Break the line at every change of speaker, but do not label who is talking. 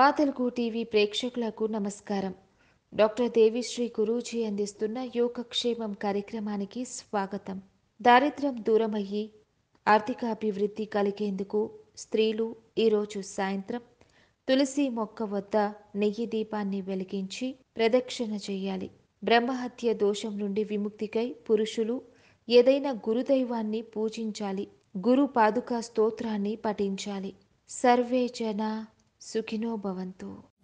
మా తెలుగు టీవీ ప్రేక్షకులకు నమస్కారం డాక్టర్ దేవిశ్రీ గురూజీ అందిస్తున్న యోగక్షేమం కార్యక్రమానికి స్వాగతం దారిద్ర్యం దూరమయ్యి ఆర్థికాభివృద్ధి కలిగేందుకు స్త్రీలు ఈరోజు సాయంత్రం తులసి మొక్క వద్ద నెయ్యి దీపాన్ని వెలిగించి ప్రదక్షిణ చేయాలి బ్రహ్మహత్య దోషం నుండి విముక్తికై పురుషులు ఏదైనా గురుదైవాన్ని పూజించాలి గురు పాదుకా స్తోత్రాన్ని పఠించాలి సర్వే జన సుఖినో భవంతు